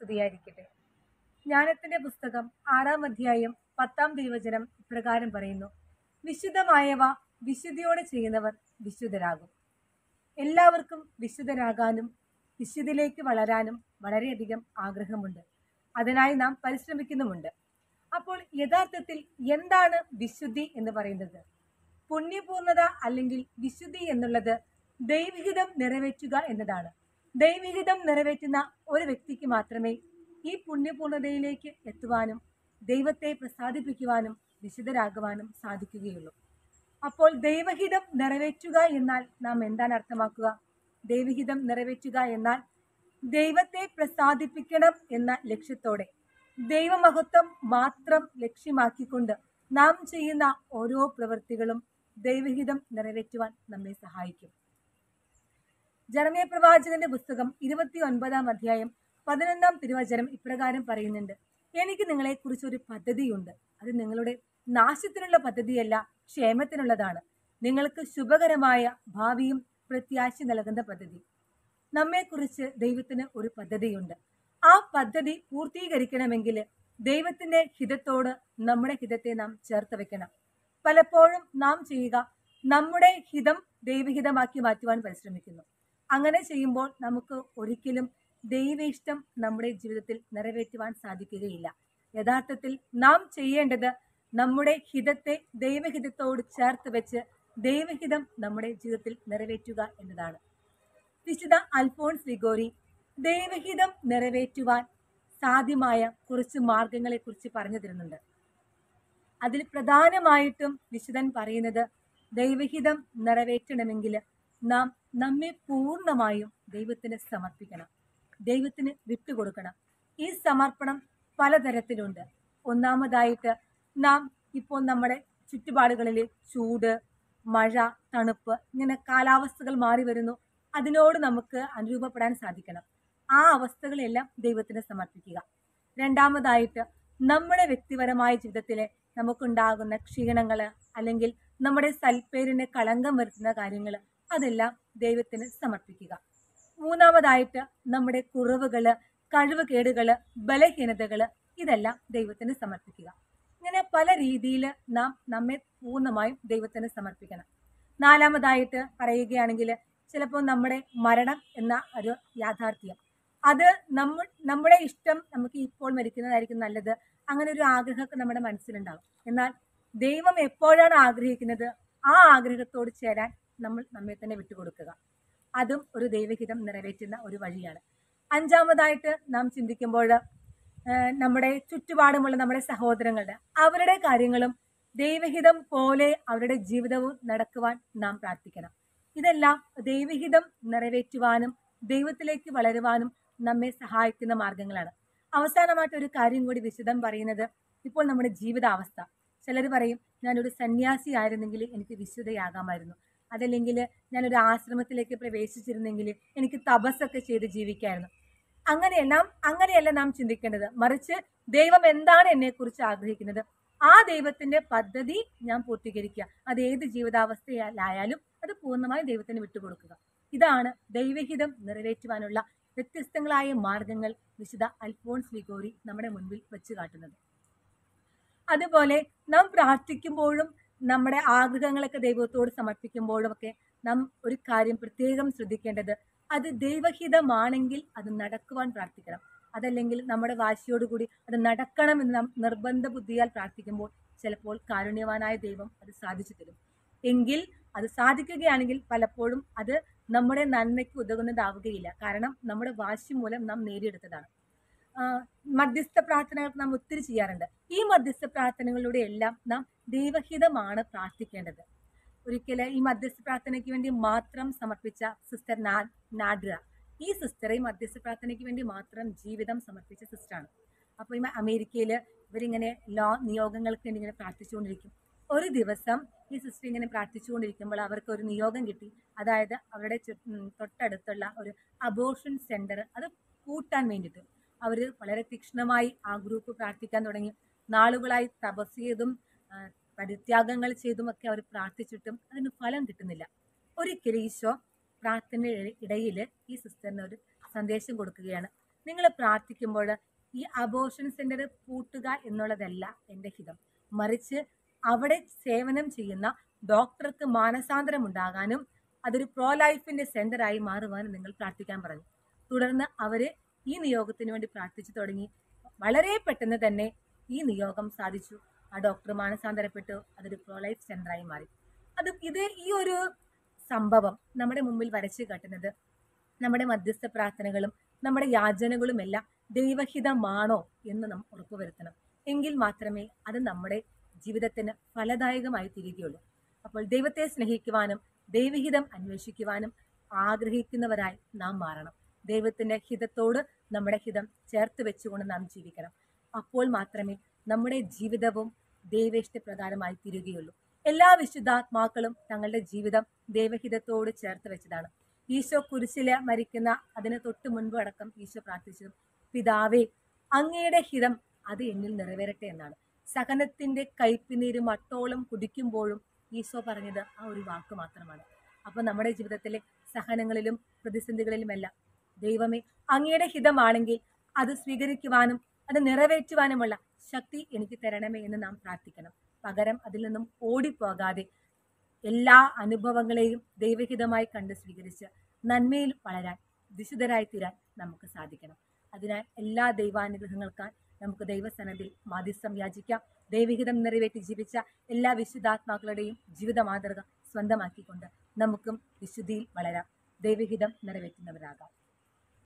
സ്തുതിയായിരിക്കട്ടെ ജ്ഞാനത്തിന്റെ പുസ്തകം ആറാം അധ്യായം പത്താം തിരുവചനം ഇപ്രകാരം പറയുന്നു വിശുദ്ധമായവ വിശുദ്ധിയോടെ ചെയ്യുന്നവർ വിശുദ്ധരാകും എല്ലാവർക്കും വിശുദ്ധരാകാനും വിശുദ്ധിയിലേക്ക് വളരാനും വളരെയധികം ആഗ്രഹമുണ്ട് അതിനായി നാം പരിശ്രമിക്കുന്നുമുണ്ട് അപ്പോൾ യഥാർത്ഥത്തിൽ എന്താണ് വിശുദ്ധി എന്ന് പറയുന്നത് പുണ്യപൂർണത അല്ലെങ്കിൽ വിശുദ്ധി എന്നുള്ളത് ദൈവഹിതം നിറവേറ്റുക എന്നതാണ് ദൈവഹിതം നിറവേറ്റുന്ന ഒരു വ്യക്തിക്ക് മാത്രമേ ഈ പുണ്യപൂർണതയിലേക്ക് എത്തുവാനും ദൈവത്തെ പ്രസാദിപ്പിക്കുവാനും വിശുദ്ധരാകുവാനും സാധിക്കുകയുള്ളൂ അപ്പോൾ ദൈവഹിതം നിറവേറ്റുക എന്നാൽ നാം എന്താണ് അർത്ഥമാക്കുക ദൈവഹിതം നിറവേറ്റുക എന്നാൽ ദൈവത്തെ പ്രസാദിപ്പിക്കണം എന്ന ലക്ഷ്യത്തോടെ ദൈവമഹത്വം മാത്രം ലക്ഷ്യമാക്കിക്കൊണ്ട് നാം ചെയ്യുന്ന ഓരോ പ്രവൃത്തികളും ദൈവഹിതം നിറവേറ്റുവാൻ നമ്മെ സഹായിക്കും ജർമ്മയ പ്രവാചകന്റെ പുസ്തകം ഇരുപത്തി ഒൻപതാം അധ്യായം പതിനൊന്നാം തിരുവചനം ഇപ്രകാരം പറയുന്നുണ്ട് എനിക്ക് നിങ്ങളെക്കുറിച്ച് ഒരു പദ്ധതിയുണ്ട് അത് നിങ്ങളുടെ നാശത്തിനുള്ള പദ്ധതിയല്ല ക്ഷേമത്തിനുള്ളതാണ് നിങ്ങൾക്ക് ശുഭകരമായ ഭാവിയും പ്രത്യാശ നൽകുന്ന പദ്ധതി നമ്മെക്കുറിച്ച് ദൈവത്തിന് ഒരു പദ്ധതിയുണ്ട് ആ പദ്ധതി പൂർത്തീകരിക്കണമെങ്കിൽ ദൈവത്തിന്റെ ഹിതത്തോട് നമ്മുടെ ഹിതത്തെ നാം ചേർത്ത് വെക്കണം പലപ്പോഴും നാം ചെയ്യുക നമ്മുടെ ഹിതം ദൈവഹിതമാക്കി മാറ്റുവാൻ പരിശ്രമിക്കുന്നു അങ്ങനെ ചെയ്യുമ്പോൾ നമുക്ക് ഒരിക്കലും ദൈവ ഇഷ്ടം നമ്മുടെ ജീവിതത്തിൽ നിറവേറ്റുവാൻ സാധിക്കുകയില്ല യഥാർത്ഥത്തിൽ നാം ചെയ്യേണ്ടത് നമ്മുടെ ഹിതത്തെ ദൈവഹിതത്തോട് ചേർത്ത് വെച്ച് ദൈവഹിതം നമ്മുടെ ജീവിതത്തിൽ നിറവേറ്റുക എന്നതാണ് വിശുദ്ധ അൽഫോൺസ് ലിഗോരി ദൈവഹിതം നിറവേറ്റുവാൻ സാധ്യമായ കുറച്ച് മാർഗങ്ങളെക്കുറിച്ച് പറഞ്ഞു തരുന്നുണ്ട് അതിൽ പ്രധാനമായിട്ടും വിശുദ്ധൻ പറയുന്നത് ദൈവഹിതം നിറവേറ്റണമെങ്കിൽ നാം നമ്മെ പൂർണ്ണമായും ദൈവത്തിന് സമർപ്പിക്കണം ദൈവത്തിന് വിട്ടുകൊടുക്കണം ഈ സമർപ്പണം പലതരത്തിലുണ്ട് ഒന്നാമതായിട്ട് നാം ഇപ്പോൾ നമ്മുടെ ചുറ്റുപാടുകളിൽ ചൂട് മഴ തണുപ്പ് ഇങ്ങനെ കാലാവസ്ഥകൾ മാറി വരുന്നു അതിനോട് നമുക്ക് അനുരൂപപ്പെടാൻ സാധിക്കണം ആ അവസ്ഥകളെല്ലാം ദൈവത്തിന് സമർപ്പിക്കുക രണ്ടാമതായിട്ട് നമ്മുടെ വ്യക്തിപരമായ ജീവിതത്തിലെ നമുക്കുണ്ടാകുന്ന ക്ഷീണങ്ങൾ അല്ലെങ്കിൽ നമ്മുടെ സൽപ്പേരിന് കളങ്കം വരുത്തുന്ന കാര്യങ്ങൾ അതെല്ലാം ദൈവത്തിന് സമർപ്പിക്കുക മൂന്നാമതായിട്ട് നമ്മുടെ കുറവുകള് കഴിവുകേടുകള് ബലഹീനതകള് ഇതെല്ലാം ദൈവത്തിന് സമർപ്പിക്കുക ഇങ്ങനെ പല രീതിയിൽ നാം നമ്മെ പൂർണ്ണമായും ദൈവത്തിന് സമർപ്പിക്കണം നാലാമതായിട്ട് പറയുകയാണെങ്കിൽ ചിലപ്പോൾ നമ്മുടെ മരണം എന്ന ഒരു യാഥാർത്ഥ്യം അത് നമ്മ നമ്മുടെ ഇഷ്ടം നമുക്ക് ഇപ്പോൾ മരിക്കുന്നതായിരിക്കും നല്ലത് അങ്ങനെ ഒരു ആഗ്രഹമൊക്കെ നമ്മുടെ മനസ്സിലുണ്ടാവും എന്നാൽ ദൈവം എപ്പോഴാണ് ആഗ്രഹിക്കുന്നത് ആ ആഗ്രഹത്തോട് ചേരാൻ നമ്മൾ നമ്മെ തന്നെ വിട്ടുകൊടുക്കുക അതും ഒരു ദൈവഹിതം നിറവേറ്റുന്ന ഒരു വഴിയാണ് അഞ്ചാമതായിട്ട് നാം ചിന്തിക്കുമ്പോൾ ഏഹ്, നമ്മുടെ ചുറ്റുപാടുമുള്ള നമ്മുടെ സഹോദരങ്ങളുടെ അവരുടെ കാര്യങ്ങളും ദൈവഹിതം പോലെ അവരുടെ ജീവിതവും നടക്കുവാൻ നാം പ്രാർത്ഥിക്കണം ഇതെല്ലാം ദൈവഹിതം നിറവേറ്റുവാനും ദൈവത്തിലേക്ക് വളരുവാനും നമ്മെ സഹായിക്കുന്ന മാർഗങ്ങളാണ് അവസാനമായിട്ട് ഒരു കാര്യം കൂടി വിശദം പറയുന്നത് ഇപ്പോൾ നമ്മുടെ ജീവിതാവസ്ഥ ചിലർ പറയും ഞാനൊരു സന്യാസി ആയിരുന്നെങ്കിൽ എനിക്ക് വിശുദ്ധയാകാമായിരുന്നു അതല്ലെങ്കിൽ ഞാനൊരു ആശ്രമത്തിലേക്ക് പ്രവേശിച്ചിരുന്നെങ്കിൽ എനിക്ക് തപസ്സൊക്കെ ചെയ്ത് ജീവിക്കായിരുന്നു അങ്ങനെയല്ല അങ്ങനെയല്ല നാം ചിന്തിക്കേണ്ടത് മറിച്ച് ദൈവം എന്താണ് എന്നെക്കുറിച്ച് ആഗ്രഹിക്കുന്നത് ആ ദൈവത്തിന്റെ പദ്ധതി ഞാൻ പൂർത്തീകരിക്കുക അത് ഏത് ജീവിതാവസ്ഥയിലായാലും അത് പൂർണ്ണമായി ദൈവത്തിന് വിട്ടുകൊടുക്കുക ഇതാണ് ദൈവഹിതം നിറവേറ്റുവാനുള്ള വ്യത്യസ്തങ്ങളായ മാർഗങ്ങൾ വിശുദ്ധ അൽഫോൺസ് ലിഗോറി നമ്മുടെ മുൻപിൽ വെച്ച് കാട്ടുന്നത് അതുപോലെ നാം പ്രാർത്ഥിക്കുമ്പോഴും നമ്മുടെ ആഗ്രഹങ്ങളൊക്കെ ദൈവത്തോട് സമർപ്പിക്കുമ്പോഴും ഒക്കെ നാം ഒരു കാര്യം പ്രത്യേകം ശ്രദ്ധിക്കേണ്ടത് അത് ദൈവഹിതമാണെങ്കിൽ അത് നടക്കുവാൻ പ്രാർത്ഥിക്കണം അതല്ലെങ്കിൽ നമ്മുടെ വാശിയോടുകൂടി അത് നടക്കണം എന്ന് നാം നിർബന്ധ ബുദ്ധിയാൽ പ്രാർത്ഥിക്കുമ്പോൾ ചിലപ്പോൾ കാരുണ്യവാനായ ദൈവം അത് സാധിച്ചു തരും എങ്കിൽ അത് സാധിക്കുകയാണെങ്കിൽ പലപ്പോഴും അത് നമ്മുടെ നന്മയ്ക്ക് ഉതകുന്നതാവുകയില്ല കാരണം നമ്മുടെ വാശി മൂലം നാം നേടിയെടുത്തതാണ് ആ, മധ്യസ്ഥ പ്രാർത്ഥനകൾ നാം ഒത്തിരി ചെയ്യാറുണ്ട് ഈ മധ്യസ്ഥ പ്രാർത്ഥനകളിലൂടെ എല്ലാം നാം ദൈവഹിതമാണ് പ്രാർത്ഥിക്കേണ്ടത് ഒരിക്കൽ ഈ മധ്യസ്ഥ പ്രാർത്ഥനയ്ക്ക് വേണ്ടി മാത്രം സമർപ്പിച്ച സിസ്റ്റർ നാ നാഡ്ര ഈ സിസ്റ്റർ ഈ മധ്യസ്ഥ പ്രാർത്ഥനയ്ക്ക് വേണ്ടി മാത്രം ജീവിതം സമർപ്പിച്ച സിസ്റ്ററാണ് അപ്പോൾ ഈ അമേരിക്കയിൽ ഇവരിങ്ങനെ ലോ നിയോഗങ്ങൾക്ക് വേണ്ടി ഇങ്ങനെ പ്രാർത്ഥിച്ചുകൊണ്ടിരിക്കും ഒരു ദിവസം ഈ സിസ്റ്റർ ഇങ്ങനെ പ്രാർത്ഥിച്ചുകൊണ്ടിരിക്കുമ്പോൾ അവർക്ക് ഒരു നിയോഗം കിട്ടി അതായത് അവരുടെ ചു- ഉം, തൊട്ടടുത്തുള്ള ഒരു അബോർഷൻ സെന്റർ അത് കൂട്ടാൻ വേണ്ടിയിട്ട് അവർ വളരെ തീക്ഷ്ണമായി ആ ഗ്രൂപ്പ് പ്രാർത്ഥിക്കാൻ തുടങ്ങി നാളുകളായി തപസ് ചെയ്തും ആ, പരിത്യാഗങ്ങൾ ചെയ്തുമൊക്കെ അവർ പ്രാർത്ഥിച്ചിട്ടും അതിന് ഫലം കിട്ടുന്നില്ല ഒരിക്കലും ഈശോ പ്രാർത്ഥന ഇടയിൽ ഈ സിസ്റ്ററിന് ഒരു സന്ദേശം കൊടുക്കുകയാണ് നിങ്ങൾ പ്രാർത്ഥിക്കുമ്പോൾ ഈ അബോർഷൻ സെന്റർ പൂട്ടുക എന്നുള്ളതല്ല എൻ്റെ ഹിതം മറിച്ച് അവിടെ സേവനം ചെയ്യുന്ന ഡോക്ടർക്ക് മാനസാന്തരം ഉണ്ടാകാനും അതൊരു പ്രോ ലൈഫിന്റെ സെന്ററായി മാറുവാനും നിങ്ങൾ പ്രാർത്ഥിക്കാൻ പറഞ്ഞു തുടർന്ന് അവര് ഈ നിയോഗത്തിന് വേണ്ടി പ്രാർത്ഥിച്ചു തുടങ്ങി വളരെ പെട്ടെന്ന് തന്നെ ഈ നിയോഗം സാധിച്ചു ആ ഡോക്ടർ മാനസാന്തരപ്പെട്ടു അതൊരു പ്രോ ലൈഫ് സെന്ററായി മാറി അത് ഇത് ഈ ഒരു സംഭവം നമ്മുടെ മുമ്പിൽ വരച്ചു കാട്ടുന്നത് നമ്മുടെ മധ്യസ്ഥ പ്രാർത്ഥനകളും നമ്മുടെ യാചനകളും എല്ലാം ദൈവഹിതമാണോ എന്ന് നാം ഉറപ്പുവരുത്തണം എങ്കിൽ മാത്രമേ അത് നമ്മുടെ ജീവിതത്തിന് ഫലദായകമായി തീരുകയുള്ളൂ അപ്പോൾ ദൈവത്തെ സ്നേഹിക്കുവാനും ദൈവഹിതം അന്വേഷിക്കുവാനും ആഗ്രഹിക്കുന്നവരായി നാം മാറണം ദൈവത്തിന്റെ ഹിതത്തോട് നമ്മുടെ ഹിതം ചേർത്ത് വെച്ചുകൊണ്ട് നാം ജീവിക്കണം അപ്പോൾ മാത്രമേ നമ്മുടെ ജീവിതവും ദൈവേഷ്ടപ്രകാരമായി തീരുകയുള്ളൂ എല്ലാ വിശുദ്ധാത്മാക്കളും തങ്ങളുടെ ജീവിതം ദൈവഹിതത്തോട് ചേർത്ത് വെച്ചതാണ് ഈശോ കുരിശില് മരിക്കുന്ന അതിന് തൊട്ട് മുൻപ് അടക്കം ഈശോ പ്രാർത്ഥിച്ചതും പിതാവേ അങ്ങയുടെ ഹിതം അത് എന്നിൽ നിറവേറട്ടെ എന്നാണ് സഹനത്തിന്റെ കയ്പിനീര് മട്ടോളം കുടിക്കുമ്പോഴും ഈശോ പറഞ്ഞത് ആ ഒരു വാക്ക് മാത്രമാണ് അപ്പൊ നമ്മുടെ ജീവിതത്തിലെ സഹനങ്ങളിലും പ്രതിസന്ധികളിലുമെല്ലാം ദൈവമേ അങ്ങയുടെ ഹിതമാണെങ്കിൽ അത് സ്വീകരിക്കുവാനും അത് നിറവേറ്റുവാനുമുള്ള ശക്തി എനിക്ക് തരണമേ എന്ന് നാം പ്രാർത്ഥിക്കണം പകരം അതിൽ നിന്നും ഓടിപ്പോകാതെ എല്ലാ അനുഭവങ്ങളെയും ദൈവഹിതമായി കണ്ട് സ്വീകരിച്ച് നന്മയിൽ വളരാൻ വിശുദ്ധരായി തീരാൻ നമുക്ക് സാധിക്കണം അതിനാൽ എല്ലാ ദൈവാനുഗ്രഹങ്ങൾക്കായി നമുക്ക് ദൈവസനത്തിൽ മാധ്യസ്ഥം യാചിക്കാം ദൈവഹിതം നിറവേറ്റി ജീവിച്ച എല്ലാ വിശുദ്ധാത്മാക്കളുടെയും ജീവിത മാതൃക സ്വന്തമാക്കിക്കൊണ്ട് നമുക്കും വിശുദ്ധിയിൽ വളരാം ദൈവഹിതം നിറവേറ്റുന്നവരാകാം